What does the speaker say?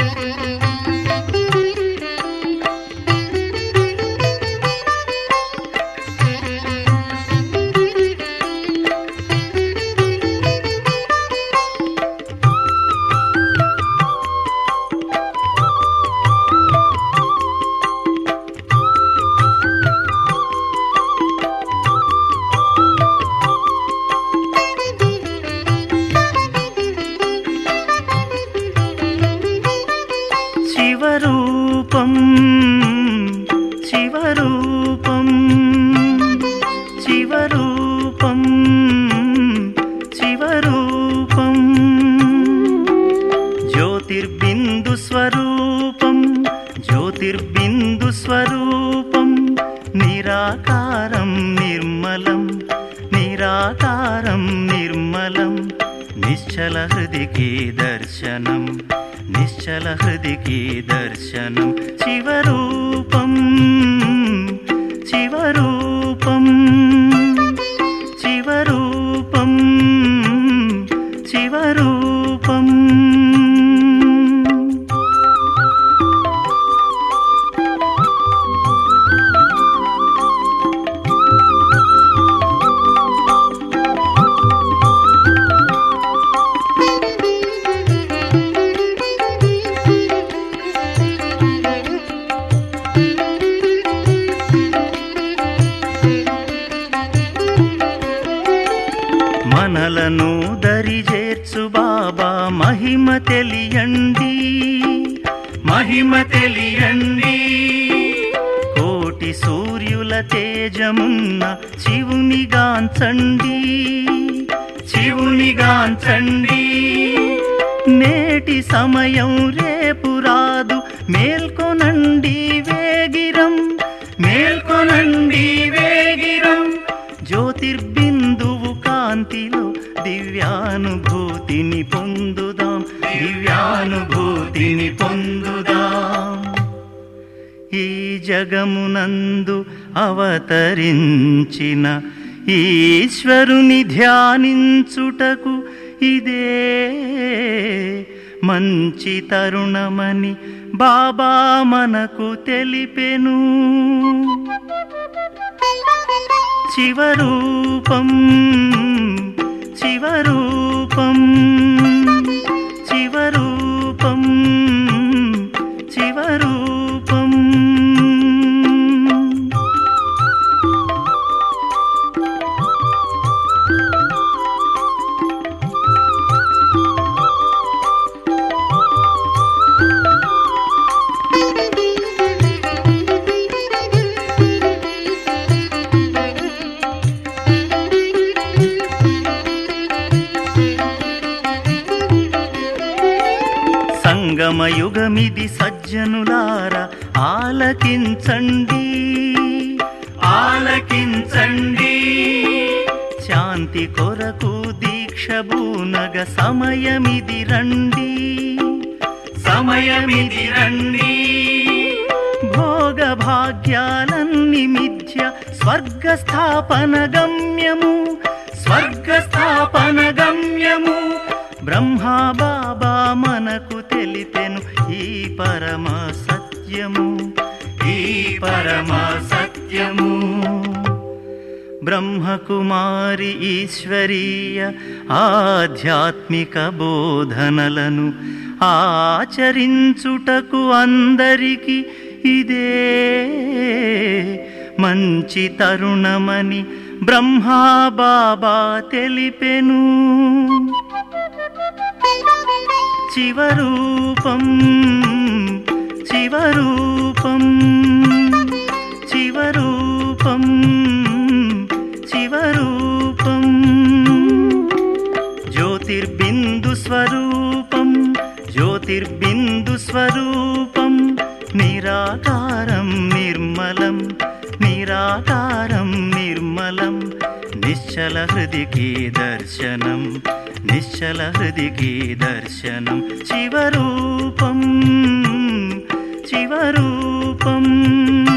శివరూపం శివరూపం శివరూపం శివరూపం జ్యోతిర్బిందు స్వరూపం జ్యోతిర్బిందు స్వరూపం నిరాకారం నిర్మలం నిరాకారం నిర్మలం నిశ్చల హృదికి దర్శనం నిశ్చల హృదికి దర్శనం శివరూపం శివరూపం శివరూపం శివరూపం మనలను దరిజేర్చు బాబా మహిమ తెలియండి మహిమ తెలియండి కోటి సూర్యుల తేజమున్న శివునిగాంచండి శివునిగాంచండి నేటి సమయం రేపు రాదు మేల్కొనండి వేగిరం మేల్కొనండి వేగిరం జ్యోతిర్బిందువు కాంతిలో దివ్యానుభూతిని పొందుదాం దివ్యానుభూతిని పొందుదాం ఈ జగమునందు అవతరించిన ఈశ్వరుని ధ్యానించుటకు ఇదే మంచి తరుణమని బాబా మనకు తెలిపెను శివరూపం శివరూపం శివరూపం శివరూపం సంగమయుగమిది సజ్జనులార ఆలకించండి ఆలకించండి శాంతి కొరకు దీక్ష బూనగ సమయమిది రండి సమయమిది రండి భోగ భాగ్యాలన్ని మిథ్య స్వర్గ స్థాపన గమ్యము స్వర్గ స్థాపన గమ్యము బ్రహ్మా బాబా మనకు తెలిపెను ఈ పరమ సత్యము ఈ పరమ సత్యము బ్రహ్మకుమారి ఈశ్వరీయ ఆధ్యాత్మిక బోధనలను ఆచరించుటకు అందరికి ఇదే మంచి తరుణమని బ్రహ్మా బాబా తెలిపెను శివరూపం శివరూపం శివరూపం శివరూపం జ్యోతిర్బిందు స్వరూపం జ్యోతిర్బిందు స్వరూపం నిరాకారం నిర్మలం నిరాకారం నిర్మలం నిశ్చల హృదికి దర్శనం నిశ్చల హృదికి దర్శనం శివరూపం శివరూపం